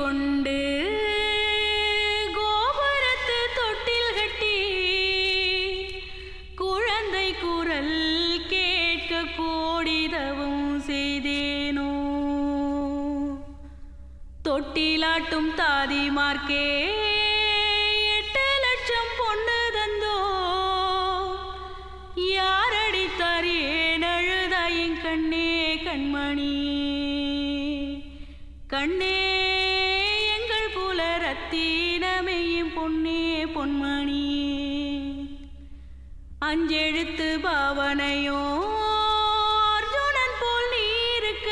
கொண்டு கோபுரத்து தொட்டில் கட்டி குழந்தை குரல் கேட்க கோடிதவும் செய்தேனோ தொட்டிலாட்டும் தாதிமார்க்கே எட்டு லட்சம் பொண்ணு தந்தோ யாரடித்தார் ஏன் அழுதாயின் கண்ணே கண்மணி கண்ணே எங்கள் புல ரத்தினமையும் பொன்னே பொன்மணி அஞ்செழுத்து பாவனையோ அர்ஜுனன் போல் நீ இருக்க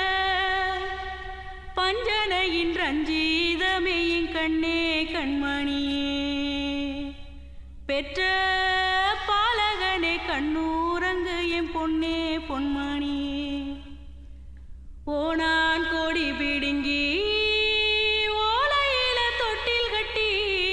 பஞ்சனையின் ரஞ்சீதமையும் கண்ணே கண்மணியே பெற்ற பாலகனே கண்ணூரங்கு என் பொன்னே பொன்மணியே ஓனான் கோடி பிடுங்கி ஓலையில தொட்டில் கட்டி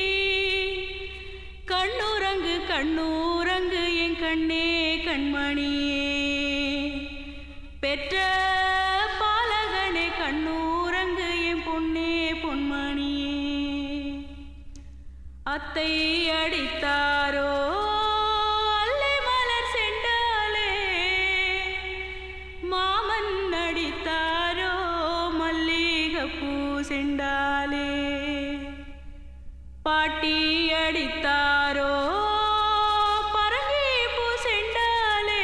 கண்ணுரங்கு கண்ணூரங்கு என் கண்ணே கண்மணியே பெற்ற பாலகனே கண்ணூரங்கு என் பொன்னே பொன்மணியே அத்தை அடித்தாரோ அல்லை மலர் செண்டாலே மாமன் அடித்தாரோ மல்லிகைப்பூ செண்டாலே பாட்டி அடித்தாரோ பரங்கிப்பூ செண்டாலே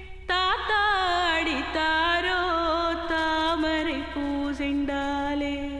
தாத்தா அடித்தாரோ தாமரை பூ செண்டாலே